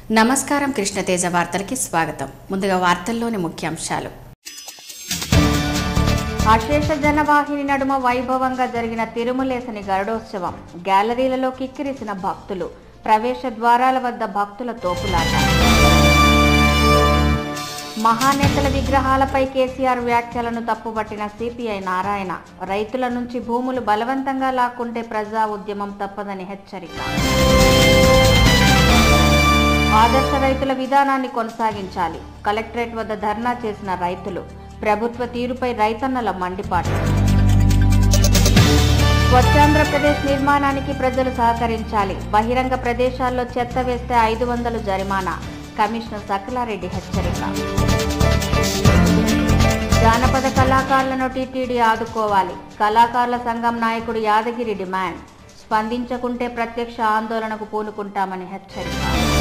నమస్కారం కృష్ణతేజ వార్తలకి స్వాగతం ముందుగా వార్తల్లోని ముఖ్యాంశాలు అశేష జనవాహిని నడుమ వైభవంగా జరిగిన తిరుమలేసని గరుడోత్సవం గ్యాలరీలలో కిక్కిరిసిన భక్తులు ప్రవేశ ద్వారాల వద్ద భక్తుల తోపులాట మహానేతల విగ్రహాలపై కేసీఆర్ వ్యాఖ్యలను తప్పుపట్టిన సిపిఐ నారాయణ రైతుల నుంచి భూములు బలవంతంగా లాక్కుంటే ప్రజా ఉద్యమం తప్పదని హెచ్చరిక ఆదర్శ రైతుల విధానాన్ని కొనసాగించాలి కలెక్టరేట్ వద్ద ధర్నా చేసిన రైతులు ప్రభుత్వ తీరుపై రైతన్నల మండిపాటు స్వచ్ఛాంధ్రప్రదేశ్ నిర్మాణానికి ప్రజలు సహకరించాలి బహిరంగ ప్రదేశాల్లో చెత్త వేస్తే ఐదు వందలు జరిమానా కమిషనర్ సకలారెడ్డి హెచ్చరిక జానపద కళాకారులను టీటీడీ ఆదుకోవాలి కళాకారుల సంఘం నాయకుడు యాదగిరి డిమాండ్ స్పందించకుంటే ప్రత్యక్ష ఆందోళనకు పూనుకుంటామని హెచ్చరిక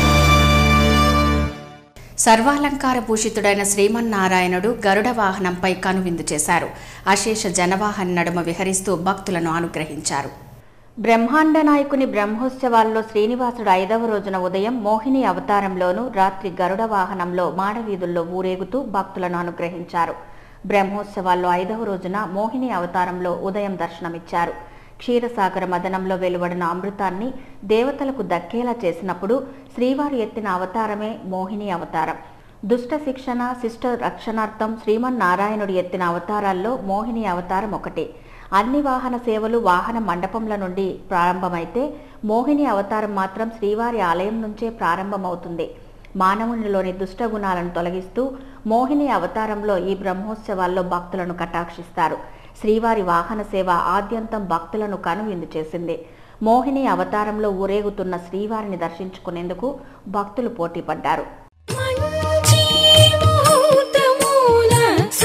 సర్వాలంకార భూషితుడైన శ్రీమన్నారాయణుడు గరుడ వాహనంపై కనువిందు చేశారు అశేష జనవాహన నడుమ విహరిస్తూ భక్తులను అనుగ్రహించారు బ్రహ్మాండ నాయకుని బ్రహ్మోత్సవాల్లో శ్రీనివాసుడు ఐదవ రోజున ఉదయం మోహిని అవతారంలోనూ రాత్రి గరుడ వాహనంలో మాడవీధుల్లో ఊరేగుతూ భక్తులను అనుగ్రహించారు బ్రహ్మోత్సవాల్లో ఐదవ రోజున మోహిని అవతారంలో ఉదయం దర్శనమిచ్చారు క్షీరసాగర మదనంలో వెలువడిన అమృతాన్ని దేవతలకు దక్కేలా చేసినప్పుడు శ్రీవారు ఎత్తిన అవతారమే మోహిని అవతారం దుష్ట శిక్షణ శిష్ట రక్షణార్థం శ్రీమన్నారాయణుడు ఎత్తిన అవతారాల్లో మోహిని అవతారం ఒకటి అన్ని వాహన సేవలు వాహన మండపంల నుండి ప్రారంభమైతే మోహిని అవతారం మాత్రం శ్రీవారి ఆలయం నుంచే ప్రారంభమవుతుంది మానవునిలోని దుష్ట గుణాలను తొలగిస్తూ మోహిని అవతారంలో ఈ బ్రహ్మోత్సవాల్లో భక్తులను కటాక్షిస్తారు శ్రీవారి వాహన సేవ ఆద్యంతం భక్తులను కనువిందు చేసింది మోహిని అవతారంలో ఊరేగుతున్న శ్రీవారిని దర్శించుకునేందుకు భక్తులు పోటీపడ్డారు మంచి ముహూర్తమున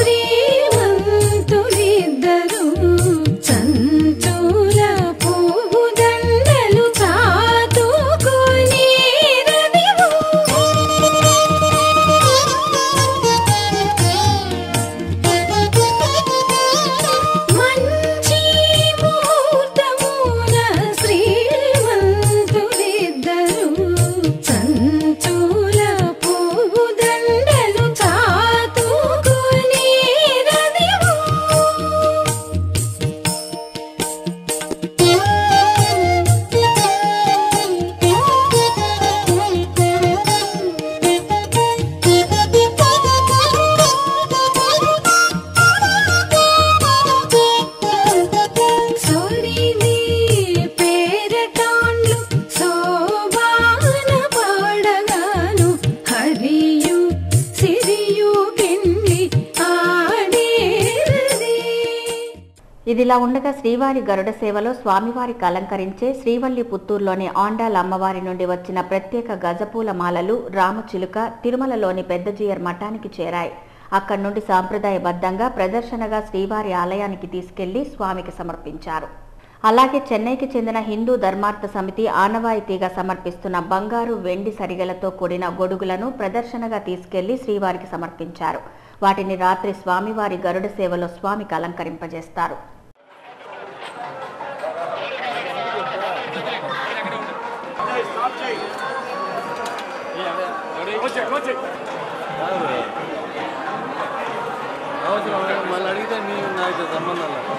శ్రీమంతులిద్దరూ చంచూల పువ్వు దండలు చాతుకొని రవివు. మంచి ముహూర్తమున శ్రీమంతులిద్దరూ చంచూల పువ్వు దండలు చాతుకొని రవివు. సోలిని పేరటాండ్లు శోభాన పాడగాను హరియు సిరియు పిండి ఆడేరది ఇదిలా ఉండగా శ్రీవారి గరుడ సేవలో స్వామివారికి అలంకరించే శ్రీవల్లి పుత్తూరులోని ఆండాల అమ్మవారి నుండి వచ్చిన ప్రత్యేక గజపూల మాలలు రామచిలుక తిరుమలలోని పెద్దజీయర్ మఠానికి చేరాయి అక్కడి నుండి సాంప్రదాయబద్ధంగా ప్రదర్శనగా శ్రీవారి ఆలయానికి తీసుకెళ్లి స్వామికి సమర్పించారు అలాగే చెన్నైకి చెందిన హిందూ ధర్మార్థ సమితి ఆనవాయితీగా సమర్పిస్తున్న బంగారు వెండి సరిగలతో కూడిన గొడుగులను ప్రదర్శనగా తీసుకెళ్లి శ్రీవారికి సమర్పించారు వాటిని రాత్రి స్వామివారి గరుడ సేవలో స్వామికి అలంకరింపజేస్తారు అవసరం లేదు. మళ్ళీ అడిగితే నీ నాకు సంబంధం లేదు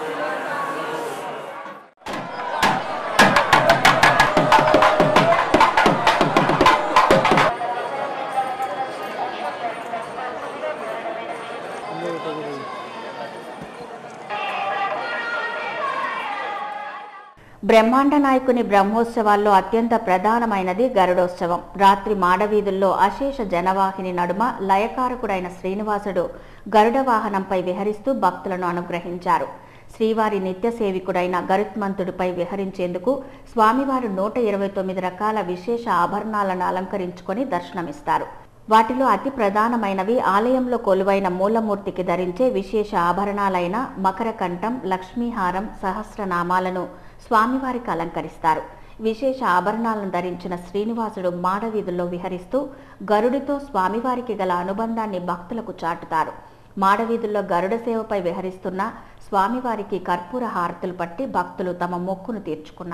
బ్రహ్మాండ నాయకుని బ్రహ్మోత్సవాల్లో అత్యంత ప్రధానమైనది గరుడోత్సవం రాత్రి మాడవీధుల్లో అశేష జనవాహిని నడుమ లయకారకుడైన శ్రీనివాసుడు గరుడ వాహనంపై విహరిస్తూ భక్తులను అనుగ్రహించారు శ్రీవారి నిత్య సేవికుడైన గరుత్మంతుడిపై విహరించేందుకు స్వామివారు నూట ఇరవై తొమ్మిది రకాల విశేష ఆభరణాలను అలంకరించుకొని దర్శనమిస్తారు వాటిలో అతి ప్రధానమైనవి ఆలయంలో కొలువైన మూలమూర్తికి ధరించే విశేష ఆభరణాలైన మకరకంఠం లక్ష్మీహారం సహస్రనామాలను స్వామివారికి అలంకరిస్తారు విశేష ఆభరణాలను ధరించిన శ్రీనివాసుడు మాడవీధుల్లో విహరిస్తూ గరుడితో స్వామివారికి గల అనుబంధాన్ని భక్తులకు చాటుతారు మాడవీధుల్లో గరుడ సేవపై విహరిస్తున్న స్వామివారికి కర్పూర హారతులు పట్టి భక్తులు తమ మొక్కును తీర్చుకున్నారు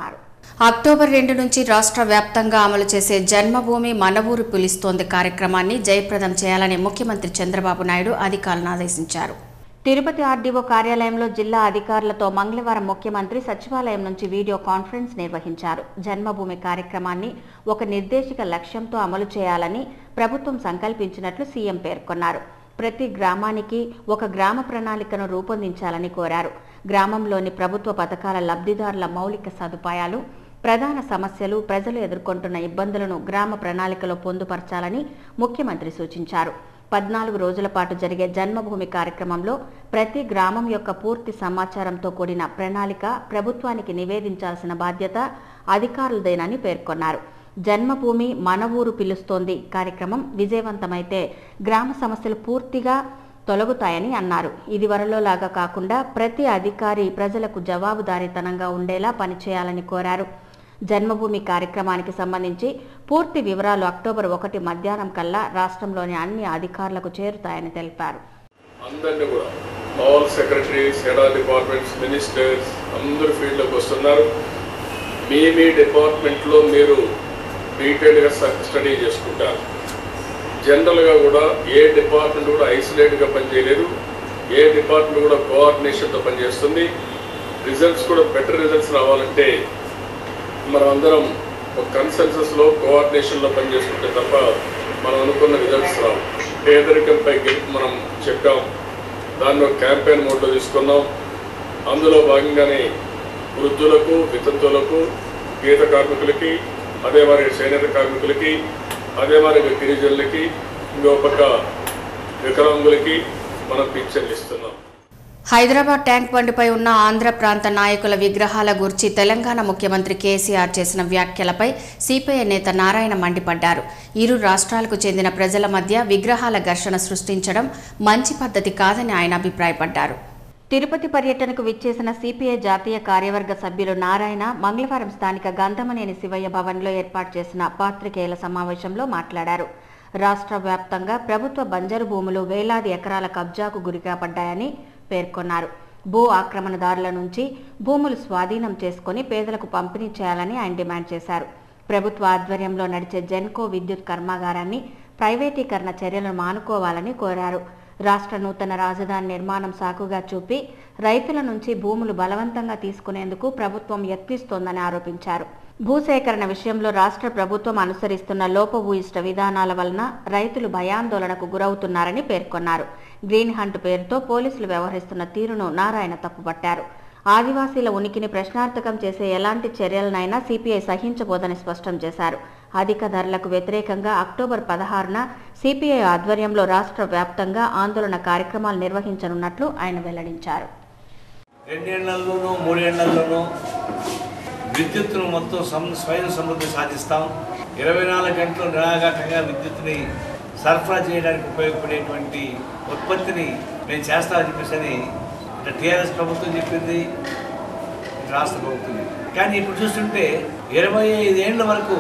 అక్టోబర్ రెండు నుంచి రాష్ట్ర వ్యాప్తంగా అమలు చేసే జన్మభూమి మన ఊరు పిలుస్తోంది కార్యక్రమాన్ని జయప్రదం చేయాలని ముఖ్యమంత్రి చంద్రబాబు నాయుడు అధికారులను ఆదేశించారు తిరుపతి ఆర్డీఓ కార్యాలయంలో జిల్లా అధికారులతో మంగళవారం ముఖ్యమంత్రి సచివాలయం నుంచి వీడియో కాన్ఫరెన్స్ నిర్వహించారు జన్మభూమి కార్యక్రమాన్ని ఒక నిర్దేశిక లక్ష్యంతో అమలు చేయాలని ప్రభుత్వం సంకల్పించినట్లు సీఎం పేర్కొన్నారు ప్రతి గ్రామానికి ఒక గ్రామ ప్రణాళికను రూపొందించాలని కోరారు గ్రామంలోని ప్రభుత్వ పథకాల లబ్ధిదారుల మౌలిక సదుపాయాలు ప్రధాన సమస్యలు ప్రజలు ఎదుర్కొంటున్న ఇబ్బందులను గ్రామ ప్రణాళికలో పొందుపరచాలని ముఖ్యమంత్రి సూచించారు పద్నాలుగు రోజుల పాటు జరిగే జన్మభూమి కార్యక్రమంలో ప్రతి గ్రామం యొక్క పూర్తి సమాచారంతో కూడిన ప్రణాళిక ప్రభుత్వానికి నివేదించాల్సిన బాధ్యత అధికారులదేనని పేర్కొన్నారు జన్మభూమి మన ఊరు పిలుస్తోంది కార్యక్రమం విజయవంతమైతే గ్రామ సమస్యలు పూర్తిగా తొలగుతాయని అన్నారు ఇదివరలో లాగా కాకుండా ప్రతి అధికారి ప్రజలకు జవాబుదారీతనంగా ఉండేలా పనిచేయాలని కోరారు జన్మభూమి కార్యక్రమానికి సంబంధించి పూర్తి వివరాలు అక్టోబర్ ఒకటి మధ్యాహ్నం కల్లా రాష్ట్రంలోని అన్ని అధికారులకు చేరుతాయని తెలిపారు అందరినీ కూడా all secretaries head of departments ministers అందరూ ఫీల్డ్లోకి వస్తున్నారు మీ మీ డిపార్ట్మెంట్లో మీరు డీటెయిల్గా స్టడీ చేసుకుంటారు జనరల్గా కూడా ఏ డిపార్ట్మెంట్ కూడా ఐసోలేట్గా పనిచేయలేదు ఏ డిపార్ట్మెంట్ కూడా కోఆర్డినేషన్తో పనిచేస్తుంది రిజల్ట్స్ కూడా బెటర్ రిజల్ట్స్ రావాలంటే మనం అందరం ఒక కన్సెన్సస్లో కోఆర్డినేషన్లో పనిచేసుకుంటే తప్ప మనం అనుకున్న రిజల్ట్స్ రావు పేదరికంపై గెలుపు మనం చెప్పాం దాన్ని ఒక క్యాంపెయిన్ మోడ్లో తీసుకున్నాం అందులో భాగంగానే వృద్ధులకు వితంతువులకు గీత కార్మికులకి అదే మరి చేనేత కార్మికులకి అదే మరి గిరిజనులకి ఇంకో పక్క వికలాంగులకి మనం పింఛన్లు ఇస్తున్నాం హైదరాబాద్ ట్యాంక్ బండిపై ఉన్న ఆంధ్ర ప్రాంత నాయకుల విగ్రహాల గురించి తెలంగాణ ముఖ్యమంత్రి కేసీఆర్ చేసిన వ్యాఖ్యలపై సిపిఐ నేత నారాయణ మండిపడ్డారు ఇరు రాష్ట్రాలకు చెందిన ప్రజల మధ్య విగ్రహాల ఘర్షణ సృష్టించడం మంచి పద్ధతి కాదని ఆయన అభిప్రాయపడ్డారు తిరుపతి పర్యటనకు విచ్చేసిన సిపిఐ జాతీయ కార్యవర్గ సభ్యులు నారాయణ మంగళవారం స్థానిక గంధమనేని శివయ్య భవన్లో ఏర్పాటు చేసిన పాత్రికేయుల సమావేశంలో మాట్లాడారు రాష్ట్ర వ్యాప్తంగా ప్రభుత్వ బంజరు భూములు వేలాది ఎకరాల కబ్జాకు గురికాపడ్డాయని పేర్కొన్నారు భూ ఆక్రమణదారుల నుంచి భూములు స్వాధీనం చేసుకుని పేదలకు పంపిణీ చేయాలని ఆయన డిమాండ్ చేశారు ప్రభుత్వ ఆధ్వర్యంలో నడిచే జెన్కో విద్యుత్ కర్మాగారాన్ని ప్రైవేటీకరణ చర్యలను మానుకోవాలని కోరారు రాష్ట్ర నూతన రాజధాని నిర్మాణం సాకుగా చూపి రైతుల నుంచి భూములు బలవంతంగా తీసుకునేందుకు ప్రభుత్వం యత్నిస్తోందని ఆరోపించారు భూసేకరణ విషయంలో రాష్ట్ర ప్రభుత్వం అనుసరిస్తున్న లోపభూయిష్ట విధానాల వలన రైతులు భయాందోళనకు గురవుతున్నారని పేర్కొన్నారు గ్రీన్ హంట్ పేరుతో పోలీసులు వ్యవహరిస్తున్న తీరును నారాయణ తప్పుపట్టారు ఆదివాసీల ఉనికిని ప్రశ్నార్థకం చేసే ఎలాంటి చర్యలనైనా సిపిఐ సహించబోదని స్పష్టం చేశారు అధిక ధరలకు వ్యతిరేకంగా అక్టోబర్ పదహారున సిపిఐ ఆధ్వర్యంలో రాష్ట్ర వ్యాప్తంగా ఆందోళన కార్యక్రమాలు నిర్వహించనున్నట్లు ఆయన వెల్లడించారు రెండేళ్లలోనూ మూడేళ్లలోనూ విద్యుత్తును మొత్తం సం స్వయం సమృద్ధి సాధిస్తాం ఇరవై నాలుగు గంటలు నిరాఘాటంగా విద్యుత్తుని సరఫరా చేయడానికి ఉపయోగపడేటువంటి ఉత్పత్తిని మేము చేస్తామని చెప్పేసి ఇటు టీఆర్ఎస్ ప్రభుత్వం చెప్పింది ఇటు రాష్ట్ర ప్రభుత్వం చెప్పింది. కానీ ఇప్పుడు చూస్తుంటే ఇరవై ఐదేళ్ల వరకు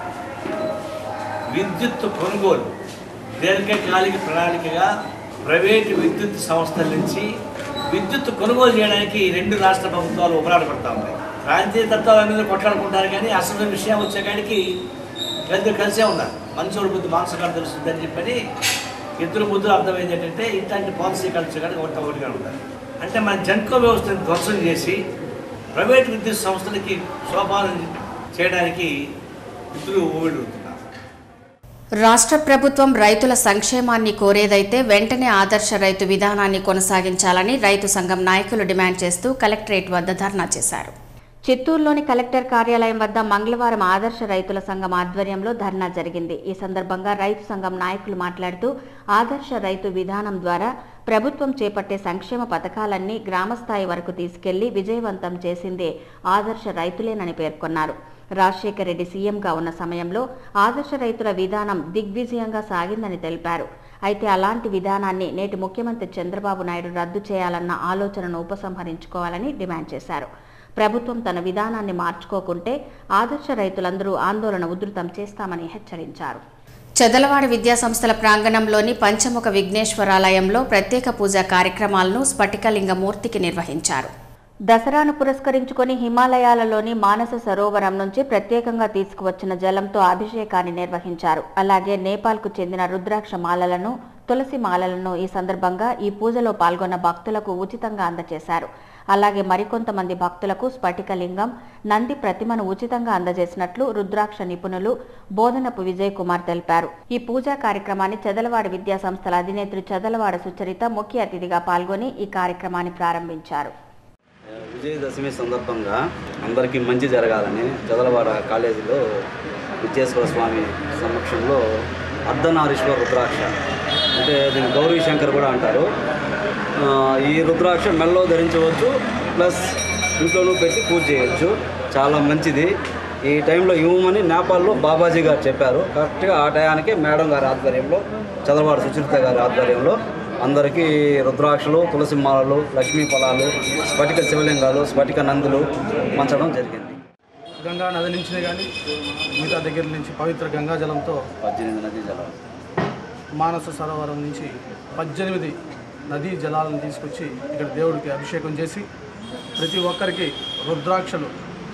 విద్యుత్ కొనుగోలు దీర్ఘకాలిక ప్రణాళికగా ప్రైవేటు విద్యుత్ సంస్థల నుంచి విద్యుత్ కొనుగోలు చేయడానికి ఈ రెండు రాష్ట్ర ప్రభుత్వాలు ఉపరాటపడతా ఉన్నాయి ప్రాంతీయ తత్వాల మీద కొట్లాడుకుంటారు కానీ అసలు విషయం వచ్చే కాడికి ఇద్దరు కలిసే ఉన్నారు మంచోడు బుద్ధి మాంసకాలు తెలుస్తుందని చెప్పని ఇద్దరు బుద్ధులు అర్థమైంది ఏంటంటే ఇట్లాంటి పాలసీ కల్చర్ కానీ ఒకటి ఒకటిగా ఉంటారు అంటే మన జన్కో వ్యవస్థను ధ్వంసం చేసి ప్రైవేట్ విద్యుత్ సంస్థలకి సోపానం చేయడానికి ఇద్దరు ఊవిడుతున్నారు రాష్ట్ర ప్రభుత్వం రైతుల సంక్షేమాన్ని కోరేదైతే వెంటనే ఆదర్శ రైతు విధానాన్ని కొనసాగించాలని రైతు సంఘం నాయకులు డిమాండ్ చేస్తూ కలెక్టరేట్ వద్ద ధర్నా చేశారు చిత్తూరులోని కలెక్టర్ కార్యాలయం వద్ద మంగళవారం ఆదర్శ రైతుల సంఘం ఆధ్వర్యంలో ధర్నా జరిగింది ఈ సందర్భంగా రైతు సంఘం నాయకులు మాట్లాడుతూ ఆదర్శ రైతు విధానం ద్వారా ప్రభుత్వం చేపట్టే సంక్షేమ పథకాలన్నీ గ్రామస్థాయి వరకు తీసుకెళ్లి విజయవంతం చేసిందే ఆదర్శ రైతులేనని పేర్కొన్నారు రాజశేఖర రెడ్డి సీఎంగా ఉన్న సమయంలో ఆదర్శ రైతుల విధానం దిగ్విజయంగా సాగిందని తెలిపారు అయితే అలాంటి విధానాన్ని నేటి ముఖ్యమంత్రి చంద్రబాబు నాయుడు రద్దు చేయాలన్న ఆలోచనను ఉపసంహరించుకోవాలని డిమాండ్ చేశారు ప్రభుత్వం తన విధానాన్ని మార్చుకోకుంటే ఆదర్శ రైతులందరూ ఆందోళన ఉధృతం చేస్తామని హెచ్చరించారు చెదలవాడ విద్యా సంస్థల ప్రాంగణంలోని పంచముఖ విఘ్నేశ్వరాలయంలో ప్రత్యేక పూజా కార్యక్రమాలను స్ఫటికలింగ మూర్తికి నిర్వహించారు దసరాను పురస్కరించుకొని హిమాలయాలలోని మానస సరోవరం నుంచి ప్రత్యేకంగా తీసుకువచ్చిన జలంతో అభిషేకాన్ని నిర్వహించారు అలాగే నేపాల్కు చెందిన రుద్రాక్ష మాలలను తులసి మాలలను ఈ సందర్భంగా ఈ పూజలో పాల్గొన్న భక్తులకు ఉచితంగా అందజేశారు అలాగే మరికొంతమంది భక్తులకు స్ఫటికలింగం నంది ప్రతిమను ఉచితంగా అందజేసినట్లు రుద్రాక్ష నిపుణులు బోధనపు విజయ్ కుమార్ తెలిపారు ఈ పూజా కార్యక్రమాన్ని చెదలవాడ విద్యా సంస్థల అధినేత్రి చెదలవాడ సుచరిత ముఖ్య అతిథిగా పాల్గొని ఈ కార్యక్రమాన్ని ప్రారంభించారు విజయదశమి సందర్భంగా అందరికీ మంచి జరగాలని చదలవాడ కాలేజీలో విద్యేశ్వర స్వామి సమక్షంలో అర్ధనారీశ్వర రుద్రాక్ష అంటే దీన్ని గౌరీ శంకర్ కూడా అంటారు ఆ, ఈ రుద్రాక్ష మెల్లో ధరించవచ్చు ప్లస్ ఇంట్లోనూ పెట్టి పూజ చేయొచ్చు చాలా మంచిది ఈ టైంలో ఇవ్వమని నేపాల్లో బాబాజీ గారు చెప్పారు కరెక్ట్గా ఆ టయానికి మేడం గారి ఆధ్వర్యంలో చదలవాడ సుచరిత గారి ఆధ్వర్యంలో అందరికీ రుద్రాక్షలు తులసి మాలలు లక్ష్మీ ఫలాలు స్ఫటిక శివలింగాలు స్ఫటిక నందులు పంచడం జరిగింది గంగా నది నుంచి కానీ మిగతా దగ్గర నుంచి పవిత్ర గంగా జలంతో పద్దెనిమిది నదీ జలాలు మానస సరోవరం నుంచి పద్దెనిమిది నదీ జలాలను తీసుకొచ్చి ఇక్కడ దేవుడికి అభిషేకం చేసి ప్రతి ఒక్కరికి రుద్రాక్షలు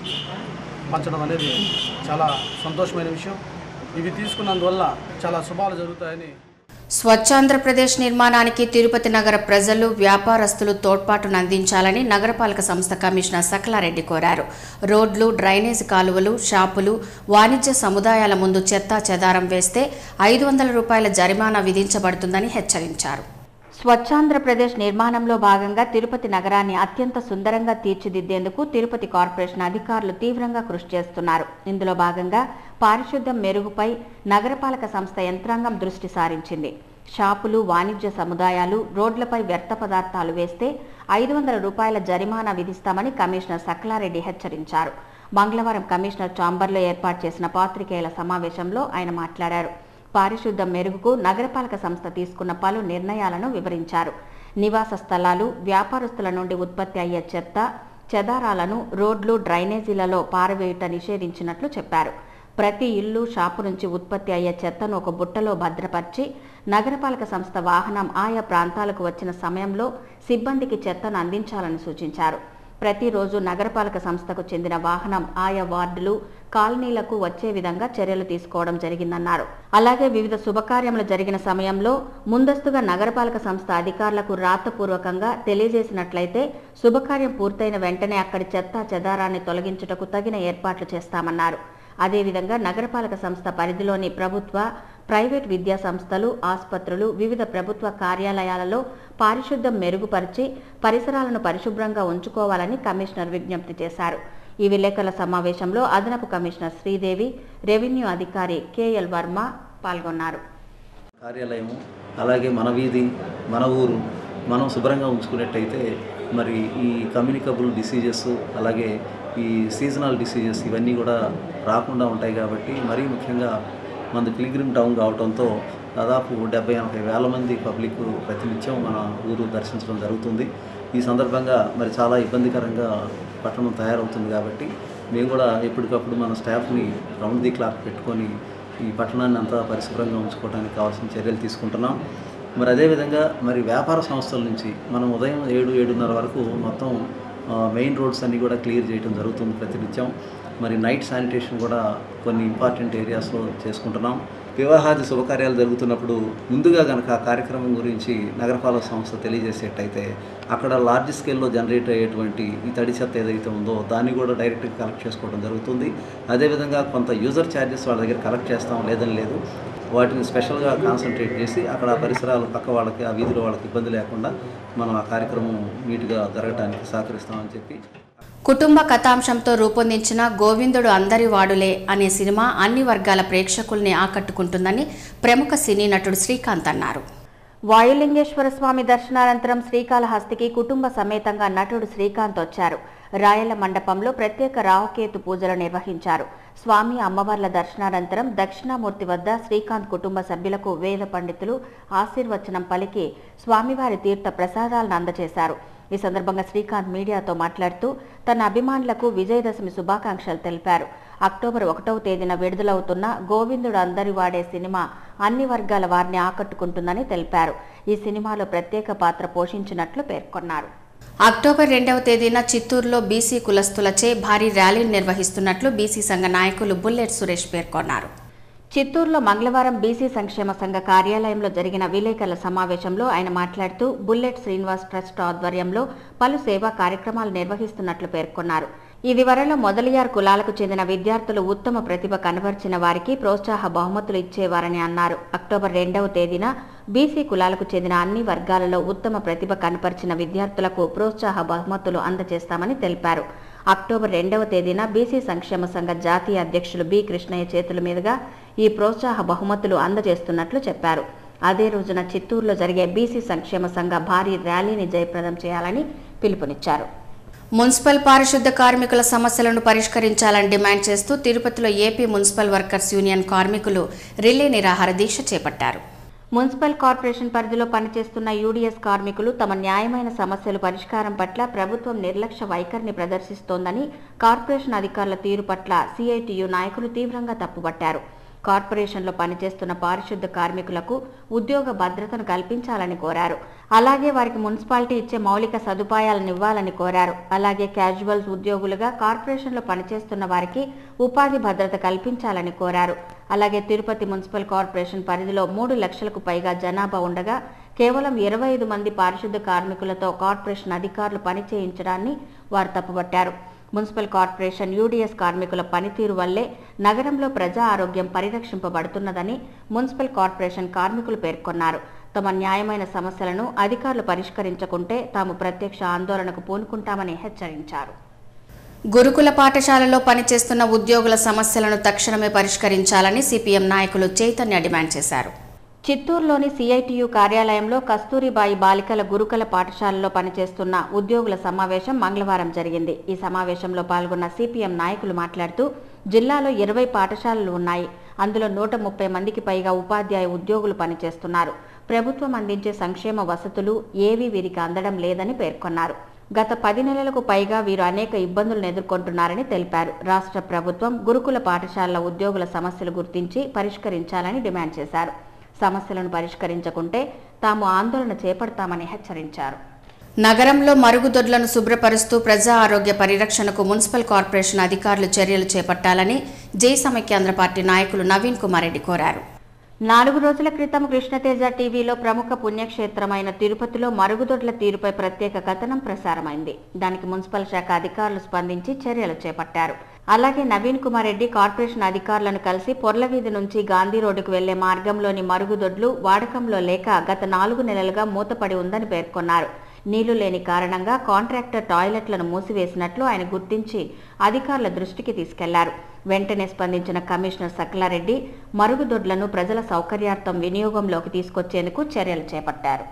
పంచడం అనేది చాలా సంతోషమైన విషయం ఇవి తీసుకున్నందువల్ల చాలా శుభాలు జరుగుతాయని స్వచ్ఛాంధ్రప్రదేశ్ నిర్మాణానికి తిరుపతి నగర ప్రజలు వ్యాపారస్తులు తోడ్పాటును అందించాలని నగరపాలక సంస్థ కమిషనర్ సకలారెడ్డి కోరారు రోడ్లు డ్రైనేజ్ కాలువలు షాపులు వాణిజ్య సముదాయాల ముందు చెత్తా చెదారం వేస్తే ఐదు వందల రూపాయల జరిమానా విధించబడుతుందని హెచ్చరించారు స్వచ్ఛాంధ్రప్రదేశ్ నిర్మాణంలో భాగంగా తిరుపతి నగరాన్ని అత్యంత సుందరంగా తీర్చిదిద్దేందుకు తిరుపతి కార్పొరేషన్ అధికారులు తీవ్రంగా కృషి చేస్తున్నారు ఇందులో భాగంగా పారిశుద్ధ్యం మెరుగుపై నగరపాలక సంస్థ యంత్రాంగం దృష్టి సారించింది షాపులు వాణిజ్య సముదాయాలు రోడ్లపై వ్యర్థ పదార్థాలు వేస్తే ఐదు వందల రూపాయల జరిమానా విధిస్తామని కమిషనర్ సకలారెడ్డి హెచ్చరించారు మంగళవారం కమిషనర్ చాంబర్లో ఏర్పాటు చేసిన పాత్రికేయుల సమావేశంలో ఆయన మాట్లాడారు పారిశుద్ధ్యం మెరుగుకు నగరపాలక సంస్థ తీసుకున్న పలు నిర్ణయాలను వివరించారు నివాస స్థలాలు వ్యాపారస్తుల నుండి ఉత్పత్తి అయ్యే చెత్త చెదారాలను రోడ్లు డ్రైనేజీలలో పారవేయుట నిషేధించినట్లు చెప్పారు ప్రతి ఇల్లు షాపు నుంచి ఉత్పత్తి అయ్యే చెత్తను ఒక బుట్టలో భద్రపరిచి నగరపాలక సంస్థ వాహనం ఆయా ప్రాంతాలకు వచ్చిన సమయంలో సిబ్బందికి చెత్తను అందించాలని సూచించారు ప్రతిరోజు నగరపాలక సంస్థకు చెందిన వాహనం ఆయా వార్డులు కాలనీలకు వచ్చే విధంగా చర్యలు తీసుకోవడం జరిగిందన్నారు అలాగే వివిధ శుభకార్యములు జరిగిన సమయంలో ముందస్తుగా నగరపాలక సంస్థ అధికారులకు రాతపూర్వకంగా తెలియజేసినట్లయితే శుభకార్యం పూర్తయిన వెంటనే అక్కడి చెత్త చెదారాన్ని తొలగించుటకు తగిన ఏర్పాట్లు చేస్తామన్నారు అదేవిధంగా నగరపాలక సంస్థ పరిధిలోని ప్రభుత్వ ప్రైవేట్ విద్యా సంస్థలు ఆసుపత్రులు వివిధ ప్రభుత్వ కార్యాలయాలలో పారిశుద్ధ్యం మెరుగుపరిచి పరిసరాలను పరిశుభ్రంగా ఉంచుకోవాలని కమిషనర్ విజ్ఞప్తి చేశారు ఈ విలేకరుల సమావేశంలో అదనపు కమిషనర్ శ్రీదేవి రెవెన్యూ అధికారి కేఎల్ వర్మ పాల్గొన్నారు కార్యాలయము అలాగే మన వీధి మన ఊరు మనం శుభ్రంగా ఉంచుకున్నట్టయితే మరి ఈ కమ్యూనికబుల్ డిసీజెస్ అలాగే ఈ సీజనల్ డిసీజెస్ ఇవన్నీ కూడా రాకుండా ఉంటాయి కాబట్టి మరీ ముఖ్యంగా మనది పిలిగ్రిమ్ టౌన్ కావడంతో దాదాపు డెబ్బై ఎనభై వేల మంది పబ్లిక్ ప్రతినిత్యం మన ఊరు దర్శించడం జరుగుతుంది ఈ సందర్భంగా మరి చాలా ఇబ్బందికరంగా పట్టణం తయారవుతుంది కాబట్టి మేము కూడా ఎప్పటికప్పుడు మన స్టాఫ్ని రౌండ్ ది క్లాక్ పెట్టుకొని ఈ పట్టణాన్ని అంతా పరిశుభ్రంగా ఉంచుకోవడానికి కావాల్సిన చర్యలు తీసుకుంటున్నాం మరి అదేవిధంగా మరి వ్యాపార సంస్థల నుంచి మనం ఉదయం ఏడు ఏడున్నర వరకు మొత్తం ఆ, మెయిన్ రోడ్స్ అన్నీ కూడా క్లియర్ చేయడం జరుగుతుంది ప్రతినిత్యం మరి నైట్ శానిటేషన్ కూడా కొన్ని ఇంపార్టెంట్ ఏరియాస్లో చేసుకుంటున్నాం వివాహాది శుభకార్యాలు జరుగుతున్నప్పుడు ముందుగా కనుక ఆ కార్యక్రమం గురించి నగరపాలక సంస్థ తెలియజేసేటైతే అక్కడ లార్జ్ స్కేల్లో జనరేట్ అయ్యేటువంటి ఈ తడి చెత్త ఏదైతే ఉందో దాన్ని కూడా డైరెక్ట్గా కలెక్ట్ చేసుకోవడం జరుగుతుంది అదేవిధంగా కొంత యూజర్ ఛార్జెస్ వాళ్ళ దగ్గర కలెక్ట్ చేస్తాం లేదని లేదు వాటిని స్పెషల్గా కాన్సన్ట్రేట్ చేసి అక్కడ ఆ పరిసరాలు పక్క వాళ్ళకి ఆ వీధిలో వాళ్ళకి ఇబ్బంది లేకుండా మనం ఆ కార్యక్రమం నీట్గా జరగడానికి సహకరిస్తామని చెప్పి కుటుంబ కథాంశంతో రూపొందించిన గోవిందుడు అందరి వాడులే అనే సినిమా అన్ని వర్గాల ప్రేక్షకుల్ని ఆకట్టుకుంటుందని ప్రముఖ సినీ నటుడు శ్రీకాంత్ అన్నారు వాయులింగేశ్వర స్వామి దర్శనానంతరం శ్రీకాళహస్తికి కుటుంబ సమేతంగా నటుడు శ్రీకాంత్ వచ్చారు రాయల మండపంలో ప్రత్యేక రాహుకేతు పూజలు నిర్వహించారు స్వామి అమ్మవార్ల దర్శనానంతరం దక్షిణామూర్తి వద్ద శ్రీకాంత్ కుటుంబ సభ్యులకు వేద పండితులు ఆశీర్వచనం పలికి స్వామివారి తీర్థ ప్రసాదాలను అందజేశారు ఈ సందర్భంగా శ్రీకాంత్ మీడియాతో మాట్లాడుతూ తన అభిమానులకు విజయదశమి శుభాకాంక్షలు తెలిపారు అక్టోబర్ ఒకటవ తేదీన విడుదలవుతున్న గోవిందుడు అందరి వాడే సినిమా అన్ని వర్గాల వారిని ఆకట్టుకుంటుందని తెలిపారు ఈ సినిమాలో ప్రత్యేక పాత్ర పోషించినట్లు పేర్కొన్నారు అక్టోబర్ రెండవ తేదీన చిత్తూరులో బీసీ కులస్తులచే భారీ ర్యాలీని నిర్వహిస్తున్నట్లు బీసీ సంఘ నాయకులు బుల్లెట్ సురేష్ పేర్కొన్నారు చిత్తూరులో మంగళవారం బీసీ సంక్షేమ సంఘ కార్యాలయంలో జరిగిన విలేకరుల సమావేశంలో ఆయన మాట్లాడుతూ బుల్లెట్ శ్రీనివాస్ ట్రస్ట్ ఆధ్వర్యంలో పలు సేవా కార్యక్రమాలు నిర్వహిస్తున్నట్లు పేర్కొన్నారు ఇదివరలో మొదలియార్ కులాలకు చెందిన విద్యార్థులు ఉత్తమ ప్రతిభ కనబర్చిన వారికి ప్రోత్సాహ బహుమతులు ఇచ్చేవారని అన్నారు అక్టోబర్ రెండవ తేదీన బీసీ కులాలకు చెందిన అన్ని వర్గాలలో ఉత్తమ ప్రతిభ కనపరిచిన విద్యార్థులకు ప్రోత్సాహ బహుమతులు అందజేస్తామని తెలిపారు అక్టోబర్ రెండవ తేదీన బీసీ సంక్షేమ సంఘ జాతీయ అధ్యక్షులు బి కృష్ణయ్య చేతుల మీదుగా ఈ ప్రోత్సాహ బహుమతులు అందజేస్తున్నట్లు చెప్పారు అదే రోజున చిత్తూరులో జరిగే బీసీ సంక్షేమ సంఘ భారీ ర్యాలీని జయప్రదం చేయాలని పిలుపునిచ్చారు మున్సిపల్ పారిశుద్ధ కార్మికుల సమస్యలను పరిష్కరించాలని డిమాండ్ చేస్తూ తిరుపతిలో ఏపీ మున్సిపల్ వర్కర్స్ యూనియన్ కార్మికులు రిలే నిరాహార దీక్ష చేపట్టారు మున్సిపల్ కార్పొరేషన్ పరిధిలో పనిచేస్తున్న యూడీఎస్ కార్మికులు తమ న్యాయమైన సమస్యలు పరిష్కారం పట్ల ప్రభుత్వం నిర్లక్ష్య వైఖరిని ప్రదర్శిస్తోందని కార్పొరేషన్ అధికారుల తీరు పట్ల సిఐటియు నాయకులు తీవ్రంగా తప్పుపట్టారు కార్పొరేషన్లో పనిచేస్తున్న పారిశుద్ధ కార్మికులకు ఉద్యోగ భద్రతను కల్పించాలని కోరారు అలాగే వారికి మున్సిపాలిటీ ఇచ్చే మౌలిక సదుపాయాలను ఇవ్వాలని కోరారు అలాగే క్యాజువల్స్ ఉద్యోగులుగా కార్పొరేషన్లో పనిచేస్తున్న వారికి ఉపాధి భద్రత కల్పించాలని కోరారు అలాగే తిరుపతి మున్సిపల్ కార్పొరేషన్ పరిధిలో మూడు లక్షలకు పైగా జనాభా ఉండగా కేవలం ఇరవై ఐదు మంది పారిశుద్ధ కార్మికులతో కార్పొరేషన్ అధికారులు పని చేయించడాన్ని వారు తప్పుపట్టారు మున్సిపల్ కార్పొరేషన్ యూడీఎస్ కార్మికుల పనితీరు వల్లే నగరంలో ప్రజా ఆరోగ్యం పరిరక్షింపబడుతున్నదని మున్సిపల్ కార్పొరేషన్ కార్మికులు పేర్కొన్నారు తమ న్యాయమైన సమస్యలను అధికారులు పరిష్కరించకుంటే తాము ప్రత్యక్ష ఆందోళనకు పూనుకుంటామని హెచ్చరించారు గురుకుల పాఠశాలలో పనిచేస్తున్న ఉద్యోగుల సమస్యలను తక్షణమే పరిష్కరించాలని సిపిఎం నాయకులు చైతన్య డిమాండ్ చేశారు చిత్తూరులోని సిఐటియు కార్యాలయంలో కస్తూరిబాయి బాలికల గురుకుల పాఠశాలలో పనిచేస్తున్న ఉద్యోగుల సమావేశం మంగళవారం జరిగింది ఈ సమావేశంలో పాల్గొన్న సిపిఎం నాయకులు మాట్లాడుతూ జిల్లాలో ఇరవై పాఠశాలలు ఉన్నాయి అందులో నూట ముప్పై మందికి పైగా ఉపాధ్యాయ ఉద్యోగులు పనిచేస్తున్నారు ప్రభుత్వం అందించే సంక్షేమ వసతులు ఏవీ వీరికి అందడం లేదని పేర్కొన్నారు గత పది నెలలకు పైగా వీరు అనేక ఇబ్బందులను ఎదుర్కొంటున్నారని తెలిపారు రాష్ట్ర ప్రభుత్వం గురుకుల పాఠశాలల ఉద్యోగుల సమస్యలు గుర్తించి పరిష్కరించాలని డిమాండ్ చేశారు సమస్యలను పరిష్కరించకుంటే తాము ఆందోళన చేపడతామని హెచ్చరించారు నగరంలో మరుగుదొడ్లను శుభ్రపరుస్తూ ప్రజా ఆరోగ్య పరిరక్షణకు మున్సిపల్ కార్పొరేషన్ అధికారులు చర్యలు చేపట్టాలని జై సమైక్యాంధ్ర పార్టీ నాయకులు నవీన్ కుమార్ రెడ్డి కోరారు నాలుగు రోజుల క్రితం కృష్ణతేజ టీవీలో ప్రముఖ పుణ్యక్షేత్రమైన తిరుపతిలో మరుగుదొడ్ల తీరుపై ప్రత్యేక కథనం ప్రసారమైంది దానికి మున్సిపల్ శాఖ అధికారులు స్పందించి చర్యలు చేపట్టారు అలాగే నవీన్ కుమార్ రెడ్డి కార్పొరేషన్ అధికారులను కలిసి పొర్లవీధి నుంచి గాంధీ రోడ్డుకు వెళ్లే మార్గంలోని మరుగుదొడ్లు వాడకంలో లేక గత నాలుగు నెలలుగా మూతపడి ఉందని పేర్కొన్నారు నీళ్లు లేని కారణంగా కాంట్రాక్టర్ టాయిలెట్లను మూసివేసినట్లు ఆయన గుర్తించి అధికారుల దృష్టికి తీసుకెళ్లారు వెంటనే స్పందించిన కమిషనర్ సకలారెడ్డి మరుగుదొడ్లను ప్రజల సౌకర్యార్థం వినియోగంలోకి తీసుకొచ్చేందుకు చర్యలు చేపట్టారు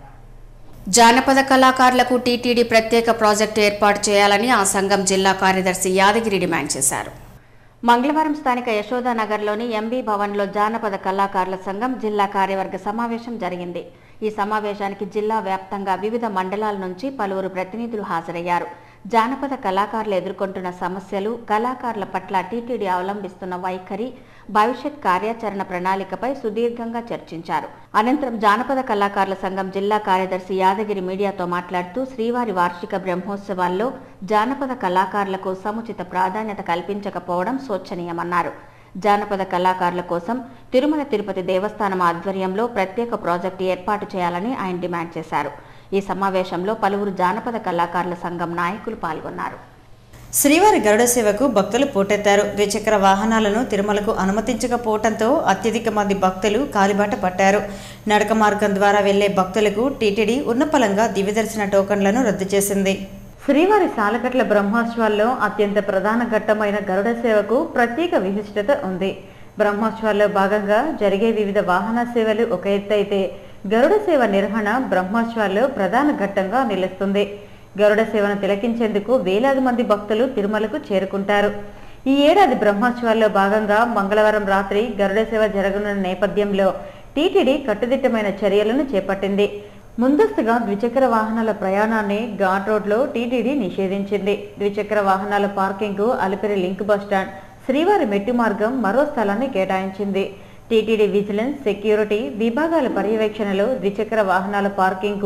జానపద కళాకారులకు టీటీడీ ప్రత్యేక ప్రాజెక్టు ఏర్పాటు చేయాలని ఆ సంఘం జిల్లా కార్యదర్శి యాదగిరి డిమాండ్ చేశారు మంగళవారం స్థానిక యశోదానగర్లోని ఎంబీ భవన్లో జానపద కళాకారుల సంఘం జిల్లా కార్యవర్గ సమావేశం జరిగింది ఈ సమావేశానికి జిల్లా వ్యాప్తంగా వివిధ మండలాల నుంచి పలువురు ప్రతినిధులు హాజరయ్యారు జానపద కళాకారులు ఎదుర్కొంటున్న సమస్యలు కళాకారుల పట్ల టీటీడీ అవలంబిస్తున్న వైఖరి భవిష్యత్ కార్యాచరణ ప్రణాళికపై సుదీర్ఘంగా చర్చించారు అనంతరం జానపద కళాకారుల సంఘం జిల్లా కార్యదర్శి యాదగిరి మీడియాతో మాట్లాడుతూ శ్రీవారి వార్షిక బ్రహ్మోత్సవాల్లో జానపద కళాకారులకు సముచిత ప్రాధాన్యత కల్పించకపోవడం శోచనీయమన్నారు జానపద కళాకారుల కోసం తిరుమల తిరుపతి దేవస్థానం ఆధ్వర్యంలో ప్రత్యేక ప్రాజెక్టు ఏర్పాటు చేయాలని ఆయన డిమాండ్ చేశారు ఈ సమావేశంలో పలువురు జానపద కళాకారుల సంఘం నాయకులు పాల్గొన్నారు శ్రీవారి గరుడ సేవకు భక్తులు పోటెత్తారు ద్విచక్ర వాహనాలను తిరుమలకు అనుమతించకపోవడంతో అత్యధిక మంది భక్తులు కాలిబాట పట్టారు నడక మార్గం ద్వారా వెళ్లే భక్తులకు టీటీడీ ఉన్నపలంగా దివ్యదర్శన టోకన్లను రద్దు చేసింది శ్రీవారి సాలకట్ల బ్రహ్మోత్సవాల్లో అత్యంత ప్రధాన ఘట్టమైన గరుడ సేవకు ప్రత్యేక విశిష్టత ఉంది బ్రహ్మోత్సవాల్లో భాగంగా జరిగే వివిధ వాహన సేవలు ఒక ఎత్తు అయితే గరుడ సేవ నిర్వహణ బ్రహ్మోత్సవాల్లో ప్రధాన ఘట్టంగా నిలుస్తుంది గరుడ సేవను తిలకించేందుకు వేలాది మంది భక్తులు తిరుమలకు చేరుకుంటారు ఈ ఏడాది బ్రహ్మోత్సవాల్లో భాగంగా మంగళవారం రాత్రి గరుడ సేవ జరగనున్న నేపథ్యంలో టీటీడీ కట్టుదిట్టమైన చర్యలను చేపట్టింది ముందస్తుగా ద్విచక్ర వాహనాల ప్రయాణాన్ని ఘాట్ రోడ్లో టీటీడీ నిషేధించింది ద్విచక్ర వాహనాల పార్కింగ్ అలిపిరి లింక్ బస్టాండ్ శ్రీవారి మెట్టు మార్గం మరో స్థలాన్ని కేటాయించింది టీటీడీ విజిలెన్స్ సెక్యూరిటీ విభాగాల పర్యవేక్షణలో ద్విచక్ర వాహనాల పార్కింగ్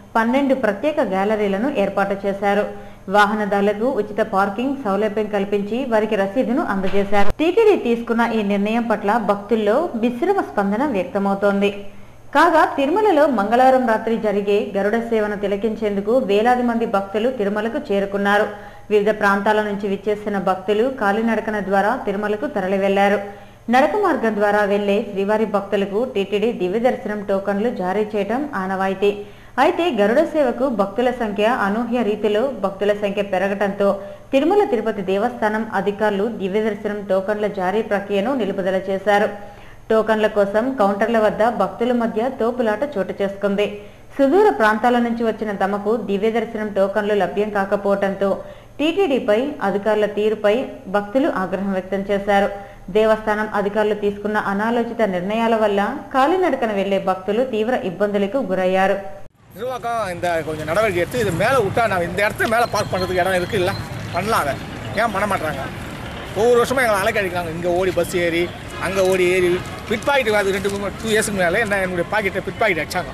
పన్నెండు ప్రత్యేక గ్యాలరీలను ఏర్పాటు చేశారు వాహనదారులకు ఉచిత పార్కింగ్ సౌలభ్యం కల్పించి వారికి రసీదును అందజేశారు టీటీడీ తీసుకున్న ఈ నిర్ణయం పట్ల భక్తుల్లో మిశ్రమ స్పందన వ్యక్తమవుతోంది కాగా తిరుమలలో మంగళవారం రాత్రి జరిగే గరుడ సేవను తిలకించేందుకు వేలాది మంది భక్తులు తిరుమలకు చేరుకున్నారు వివిధ ప్రాంతాల నుంచి విచ్చేసిన భక్తులు కాలినడకన ద్వారా తిరుమలకు తరలి వెళ్లారు నడక మార్గం ద్వారా వెళ్లే శ్రీవారి భక్తులకు టీటీడీ దివ్య దర్శనం టోకన్లు జారీ చేయడం ఆనవాయితీ అయితే గరుడ సేవకు భక్తుల సంఖ్య అనూహ్య రీతిలో భక్తుల సంఖ్య పెరగటంతో తిరుమల తిరుపతి దేవస్థానం అధికారులు దివ్య దర్శనం టోకన్ల జారీ ప్రక్రియను నిలుపుదల చేశారు టోకన్ల కోసం కౌంటర్ల వద్ద భక్తుల మధ్య తోపులాట చోటు చేసుకుంది సుదూర ప్రాంతాల నుంచి వచ్చిన తమకు దివ్య దర్శనం టోకన్లు లభ్యం కాకపోవడంతో టీటీడీపై అధికారుల తీరుపై భక్తులు ఆగ్రహం వ్యక్తం చేశారు దేవస్థానం అధికారులు తీసుకున్న అనాలోచిత నిర్ణయాల వల్ల కాలినడకన వెళ్లే భక్తులు తీవ్ర ఇబ్బందులకు గురయ్యారు நிர்வாகம் இந்த கொஞ்சம் நடவடிக்கை எடுத்து இது மேலே விட்டா நான் இந்த இடத்துல மேலே பார்க் பண்ணுறதுக்கு இடம் இருக்குது இல்லை பண்ணலாம் அதை ஏன் பண்ண மாட்டாங்க ஒவ்வொரு வருஷமும் எங்களை அலைக்க அடிக்கிறாங்க இங்கே ஓடி பஸ் ஏறி அங்கே ஓடி ஏறி பிட் பாக்கெட் அது ரெண்டு டூ இயர்ஸ்க்கு மேலே என்ன என்னுடைய பாக்கெட்டை பிட் பாக்கெட் அடிச்சாங்க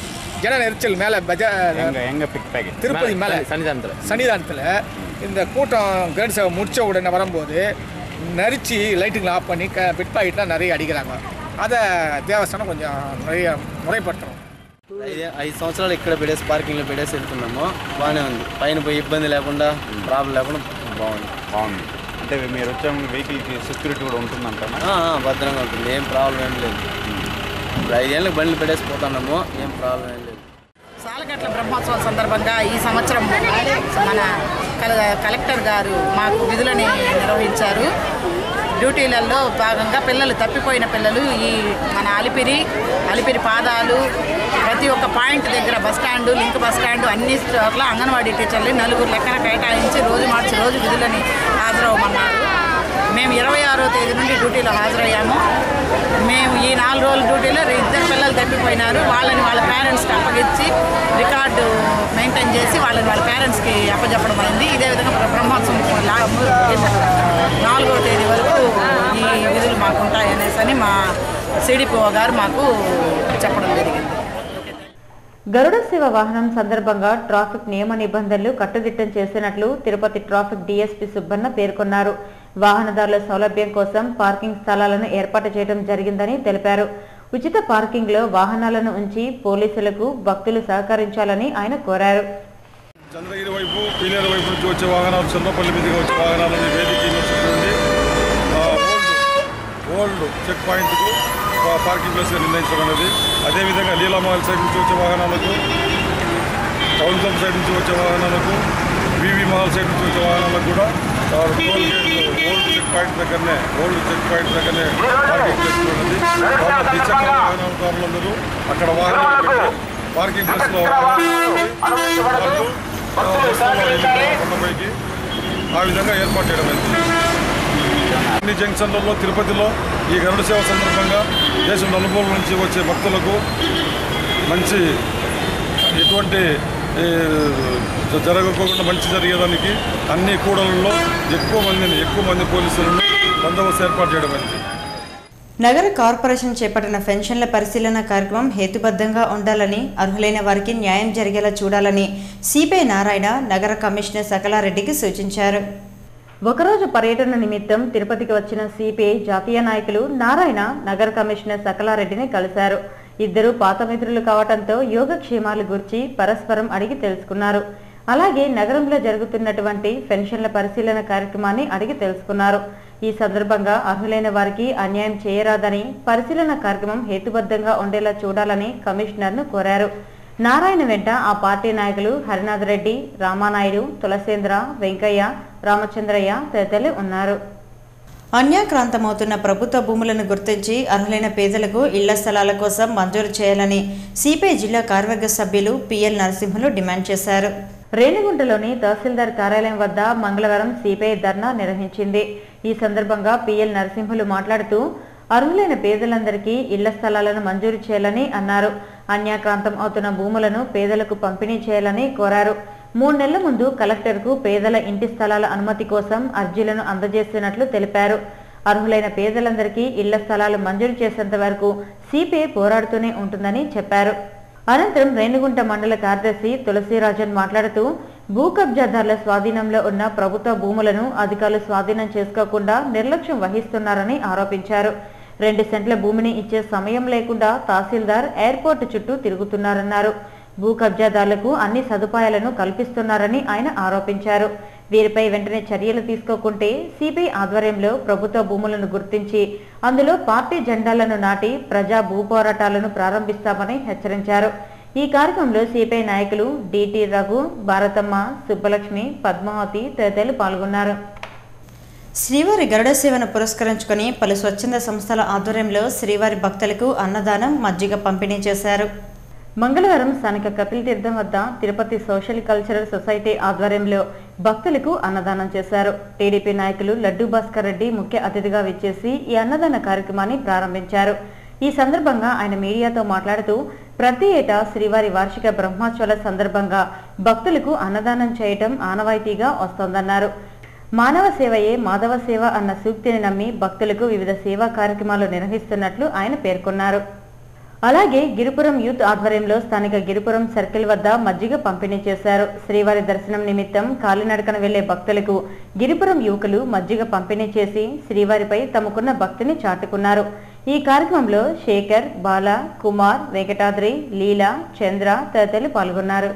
ஜன நெரிச்சல் மேலே பஜா எங்க பிக் பேக்கெட் திருப்பதி மேலே சன்னிதானத்தில் சன்னிதானத்தில் இந்த கூட்டம் கேர்ள் சேவை முடிச்ச உடனே வரும்போது நரிச்சு லைட்டுங்களை ஆஃப் பண்ணி க பிட் பாக்கெட்லாம் நிறைய அடிக்கிறாங்க அதை தேவஸ்தானம் கொஞ்சம் நிறைய முறைப்படுத்தணும் ఐదు ఐదు సంవత్సరాలు ఇక్కడ పెట్టేసి పార్కింగ్లో పెట్టేసి వెళ్తున్నాము బాగానే ఉంది పైన పోయి ఇబ్బంది లేకుండా ప్రాబ్లం లేకుండా బాగుంది బాగుంది అంటే మీరు వచ్చే వెహికల్కి సెక్యూరిటీ కూడా ఉంటుందంటారా ఆ, ఆ, భద్రంగా ఉంటుంది ఏం ప్రాబ్లం ఏం లేదు ఇప్పుడు ఐదేళ్ళకి బండ్లు పెట్టేసి పోతున్నాము ఏం ప్రాబ్లం ఏం లేదు సాలగట్ల బ్రహ్మోత్సవం సందర్భంగా ఈ సంవత్సరం మన కల- కలెక్టర్ గారు మాకు విధులని నిర్వహించారు డ్యూటీలలో భాగంగా పిల్లలు తప్పిపోయిన పిల్లలు ఈ మన అలిపిరి అలిపిరి పాదాలు ప్రతి ఒక్క పాయింట్ దగ్గర bus stand link bus stand అన్ని చోట్ల అంగన్వాడీ టీచర్లు నలుగురు లెక్కన కేటాయించి రోజు మార్చి రోజు విధులని హాజరవ్వమన్నారు మేము ఇరవై ఆరో తేదీ నుండి డ్యూటీలో హాజరయ్యాము మేము ఈ నాలుగు రోజుల డ్యూటీలో ఇద్దరు పిల్లలు తప్పిపోయినారు వాళ్ళని వాళ్ళ పేరెంట్స్కి అప్పగించి రికార్డు మెయింటైన్ చేసి వాళ్ళని వాళ్ళ పేరెంట్స్కి అప్పచెప్పడం అయింది ఇదే విధంగా బ్ర- బ్రహ్మోత్సవం లా- నాలుగో తేదీ వరకు ఈ విధులు మాకు ఉంటాయనేసి అని మా సిడిపిఓ గారు మాకు చెప్పడం జరిగింది గరుడ సేవ వాహనం సందర్భంగా ట్రాఫిక్ నియమ నిబంధనలు కట్టుదిట్టం చేసినట్లు తిరుపతి ట్రాఫిక్ డీఎస్పీ సుబ్బన్న పేర్కొన్నారు వాహనదారుల సౌలభ్యం కోసం పార్కింగ్ స్థలాలను ఏర్పాటు చేయడం జరిగిందని తెలిపారు ఉచిత పార్కింగ్ లో వాహనాలను ఉంచి పోలీసులకు భక్తులు సహకరించాలని ఆయన కోరారు చంద్రగిరి వైపు పీలేరు వైపు నుంచి వచ్చే వాహనాలు చెన్నపల్లి మీదుగా వచ్చే వాహనాలని వేదిక నుండి ఓల్డ్ ఓల్డ్ చెక్ పాయింట్కు పా- పార్కింగ్ ప్లేస్గా నిర్ణయించడం అనేది అదేవిధంగా లీలామహల్ సైడ్ నుంచి వచ్చే వాహనాలకు టౌన్ క్లబ్ సైడ్ నుంచి వచ్చే వాహనాలకు వివి మహల్ సైడ్ నుంచి వచ్చే వాహనాలకు కూడా ఆ, toll gate old checkpoint దగ్గరనే ఓల్డ్ చెక్ పాయింట్ దగ్గరనే పార్కింగ్ ప్లేస్ ఉన్నది కాబట్టి ద్విచక్ర వాహనదారులందరూ అక్కడ వాహనాలు పెట్టి పార్కింగ్ ప్లేస్లో వాళ్ళు ఆ, బస్సులో వెళ్ళి కొండపైకి ఆ విధంగా ఏర్పాటు చేయడం అయింది అన్ని జంక్షన్లలో తిరుపతిలో ఈ గరుడ సేవ సందర్భంగా దేశం నలుమూల నుంచి వచ్చే భక్తులకు మంచి ఎటువంటి ఏ, జ- జరగకుండా మంచి జరిగేదానికి అన్ని కూడలలో ఎక్కువ మందిని ఎక్కువ మంది పోలీసులను బందోబస్తు ఏర్పాటు చేయడం అయింది నగర కార్పొరేషన్ చేపట్టిన పెన్షన్ల పరిశీలన కార్యక్రమం హేతుబద్ధంగా ఉండాలని అర్హులైన వారికి న్యాయం జరిగేలా చూడాలని సిపిఐ నారాయణ నగర కమిషనర్ సకలారెడ్డికి సూచించారు ఒకరోజు పర్యటన నిమిత్తం తిరుపతికి వచ్చిన సిపిఐ జాతీయ నాయకులు నారాయణ నగర కమిషనర్ సకలారెడ్డిని కలిశారు ఇద్దరు పాత మిత్రులు కావటంతో యోగక్షేమాలు గురించి పరస్పరం అడిగి తెలుసుకున్నారు అలాగే నగరంలో జరుగుతున్నటువంటి పెన్షన్ల పరిశీలన కార్యక్రమాన్ని అడిగి తెలుసుకున్నారు ఈ సందర్భంగా అర్హులైన వారికి అన్యాయం చేయరాదని పరిశీలన కార్యక్రమం హేతుబద్ధంగా ఉండేలా చూడాలని కమిషనర్ను కోరారు నారాయణ వెంట ఆ పార్టీ నాయకులు హరినాథ్ రెడ్డి రామానాయుడు తులసేంద్ర వెంకయ్య రామచంద్రయ్య తదితరులు ఉన్నారు అన్యాక్రాంతమవుతున్న ప్రభుత్వ భూములను గుర్తించి అర్హులైన పేదలకు ఇళ్ల స్థలాల కోసం మంజూరు చేయాలని సిపిఐ జిల్లా కార్యవర్గ సభ్యులు పిఎల్ నరసింహులు డిమాండ్ చేశారు రేణిగుంటలోని తహసీల్దార్ కార్యాలయం వద్ద మంగళవారం సిపిఐ ధర్నా నిర్వహించింది ఈ సందర్భంగా పిఎల్ నరసింహులు మాట్లాడుతూ అర్హులైన పేదలందరికీ ఇళ్ల స్థలాలను మంజూరు చేయాలని అన్నారు అన్యాక్రాంతం అవుతున్న భూములను పేదలకు పంపిణీ చేయాలని కోరారు మూడు నెలల ముందు కలెక్టర్కు పేదల ఇంటి స్థలాల అనుమతి కోసం అర్జీలను అందజేస్తున్నట్లు తెలిపారు అర్హులైన పేదలందరికీ ఇళ్ల స్థలాలు మంజూరు చేసేంత వరకు సిపిఐ పోరాడుతూనే ఉంటుందని చెప్పారు అనంతరం రేణిగుంట మండల కార్యదర్శి తులసిరాజన్ మాట్లాడుతూ భూ కబ్జాదారుల స్వాధీనంలో ఉన్న ప్రభుత్వ భూములను అధికారులు స్వాధీనం చేసుకోకుండా నిర్లక్ష్యం వహిస్తున్నారని ఆరోపించారు రెండు సెంట్ల భూమిని ఇచ్చే సమయం లేకుండా తహసీల్దార్ ఎయిర్పోర్ట్ చుట్టూ తిరుగుతున్నారన్నారు భూ కబ్జాదారులకు అన్ని సదుపాయాలను కల్పిస్తున్నారని ఆయన ఆరోపించారు వీరిపై వెంటనే చర్యలు తీసుకోకుంటే సిబిఐ ఆధ్వర్యంలో ప్రభుత్వ భూములను గుర్తించి అందులో పార్టీ జెండాలను నాటి ప్రజా భూ పోరాటాలను ప్రారంభిస్తామని హెచ్చరించారు ఈ కార్యక్రమంలో సిపిఐ నాయకులు డిటి రఘు భారతమ్మ సుబ్బలక్ష్మి పద్మావతి తదితరులు పాల్గొన్నారు శ్రీవారి గరుడ సేవను పురస్కరించుకొని పలు స్వచ్ఛంద సంస్థల ఆధ్వర్యంలో శ్రీవారి భక్తులకు అన్నదానం మజ్జిగ పంపిణీ చేశారు మంగళవారం స్థానిక కపిల్ తీర్థం వద్ద తిరుపతి సోషల్ కల్చరల్ సొసైటీ ఆధ్వర్యంలో భక్తులకు అన్నదానం చేశారు టీడీపీ నాయకులు లడ్డు భాస్కర్ రెడ్డి ముఖ్య అతిథిగా విచ్చేసి ఈ అన్నదాన కార్యక్రమాన్ని ప్రారంభించారు ఈ సందర్భంగా ఆయన మీడియాతో మాట్లాడుతూ ప్రతి ఏటా శ్రీవారి వార్షిక బ్రహ్మోత్సవాల సందర్భంగా భక్తులకు అన్నదానం చేయటం ఆనవాయితీగా వస్తోందన్నారు మానవ సేవయే మాధవ సేవ అన్న సూక్తిని నమ్మి భక్తులకు వివిధ సేవా కార్యక్రమాలు నిర్వహిస్తున్నట్లు ఆయన పేర్కొన్నారు అలాగే గిరిపురం యూత్ ఆధ్వర్యంలో స్థానిక గిరిపురం సర్కిల్ వద్ద మజ్జిగ పంపిణీ చేశారు శ్రీవారి దర్శనం నిమిత్తం కాలినడకన వెళ్లే భక్తులకు గిరిపురం యువకులు మజ్జిగ పంపిణీ చేసి శ్రీవారిపై తమకున్న భక్తిని చాటుకున్నారు ఈ కార్యక్రమంలో శేఖర్ బాల కుమార్ వెంకటాద్రి లీలా చంద్ర తదితరులు పాల్గొన్నారు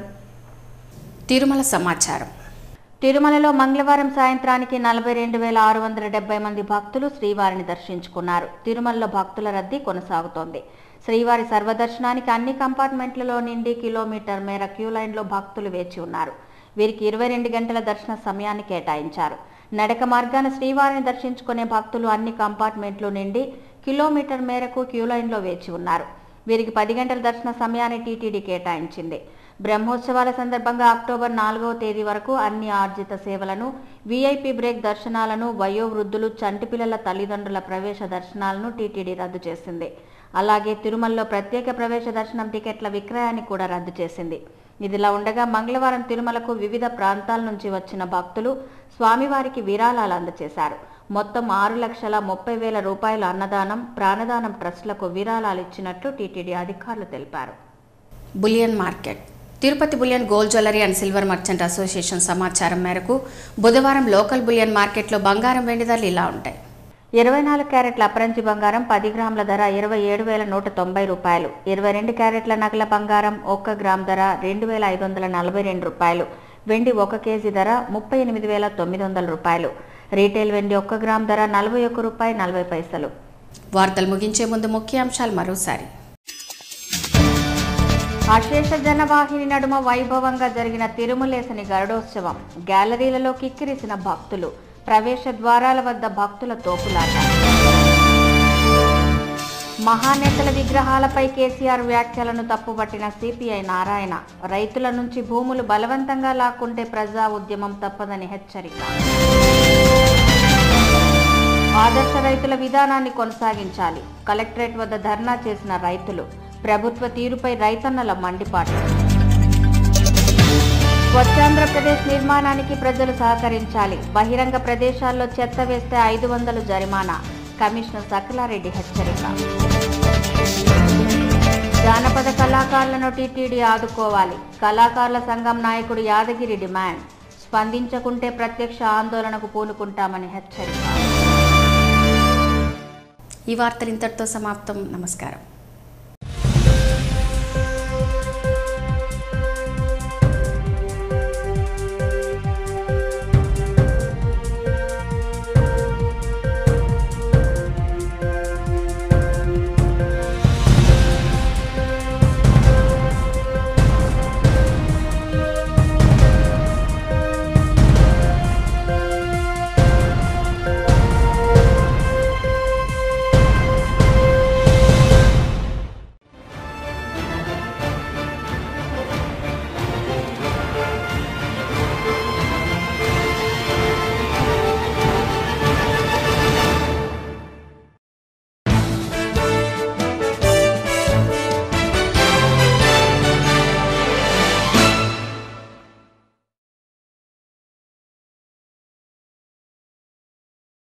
తిరుమల సమాచారం తిరుమలలో మంగళవారం సాయంత్రానికి నలభై రెండు వేల ఆరు వందల డెబ్బై మంది భక్తులు శ్రీవారిని దర్శించుకున్నారు తిరుమలలో భక్తుల రద్దీ కొనసాగుతోంది శ్రీవారి సర్వదర్శనానికి అన్ని కంపార్ట్మెంట్లలో నిండి కిలోమీటర్ మేర క్యూ లైన్లో భక్తులు వేచి ఉన్నారు వీరికి ఇరవై రెండు గంటల దర్శన సమయాన్ని కేటాయించారు నడక మార్గాన శ్రీవారిని దర్శించుకునే భక్తులు అన్ని కంపార్ట్మెంట్లు నిండి కిలోమీటర్ మేరకు క్యూ లైన్లో వేచి ఉన్నారు వీరికి పది గంటల దర్శన సమయాన్ని టీటీడీ కేటాయించింది బ్రహ్మోత్సవాల సందర్భంగా అక్టోబర్ నాలుగవ తేదీ వరకు అన్ని ఆర్జిత సేవలను వీఐపీ బ్రేక్ దర్శనాలను వయోవృద్ధులు చంటి పిల్లల తల్లిదండ్రుల ప్రవేశ దర్శనాలను టీటీడీ రద్దు చేసింది అలాగే తిరుమలలో ప్రత్యేక ప్రవేశ దర్శనం టికెట్ల విక్రయాన్ని కూడా రద్దు చేసింది ఇదిలా ఉండగా మంగళవారం తిరుమలకు వివిధ ప్రాంతాల నుంచి వచ్చిన భక్తులు స్వామివారికి విరాళాలు అందజేశారు మొత్తం ఆరు లక్షల ముప్పై వేల రూపాయల అన్నదానం ప్రాణదానం ట్రస్టులకు విరాళాలు ఇచ్చినట్లు టీటీడీ అధికారులు తెలిపారు bullion market Tirupati bullion gold jewellery and silver merchant association సమాచారం మేరకు బుధవారం లోకల్ బులియన్ మార్కెట్లో బంగారం వెండి ధరలు ఇలా ఉంటాయి ఇరవై నాలుగు క్యారెట్ల అపరంజి బంగారం పది గ్రాముల ధర ఇరవై ఏడు వేల నూట తొంభై రూపాయలు ఇరవై రెండు క్యారెట్ల నగల బంగారం ఒక్క గ్రామ్ ధర రెండు వేల ఐదు వందల నలభై రెండు రూపాయలు వెండి ఒక కేజీ ధర ముప్పై ఎనిమిది వేల తొమ్మిది వందల రూపాయలు రీటైల్ వెండి ఒక్క గ్రామ్ ధర నలభై ఒక్క రూపాయి నలభై పైసలు వార్తలు ముగించే ముందు ముఖ్యాంశాలు మరోసారి అశేష జనవాహిని నడుమ వైభవంగా జరిగిన తిరుమలేసని గరుడోత్సవం గ్యాలరీలలో కిక్కిరిసిన భక్తులు ప్రవేశ ద్వారాల వద్ద భక్తుల తోపులాట మహానేతల విగ్రహాలపై కేసీఆర్ వ్యాఖ్యలను తప్పుపట్టిన సిపిఐ నారాయణ రైతుల నుంచి భూములు బలవంతంగా లాక్కుంటే ప్రజా ఉద్యమం తప్పదని హెచ్చరిక ఆదర్శ రైతుల విధానాన్ని కొనసాగించాలి కలెక్టరేట్ వద్ద ధర్నా చేసిన రైతులు ప్రభుత్వ తీరుపై రైతన్నల మండిపాటు స్వచ్ఛాంధ్రప్రదేశ్ నిర్మాణానికి ప్రజలు సహకరించాలి బహిరంగ ప్రదేశాల్లో చెత్త వేస్తే ఐదు వందలు జరిమానా కమిషనర్ సకలారెడ్డి హెచ్చరిక జానపద కళాకారులను టీటీడీ ఆదుకోవాలి కళాకారుల సంఘం నాయకుడు యాదగిరి డిమాండ్ స్పందించకుంటే ప్రత్యక్ష ఆందోళనకు పూనుకుంటామని హెచ్చరిక ఈ వార్తలు ఇంతటితో సమాప్తం నమస్కారం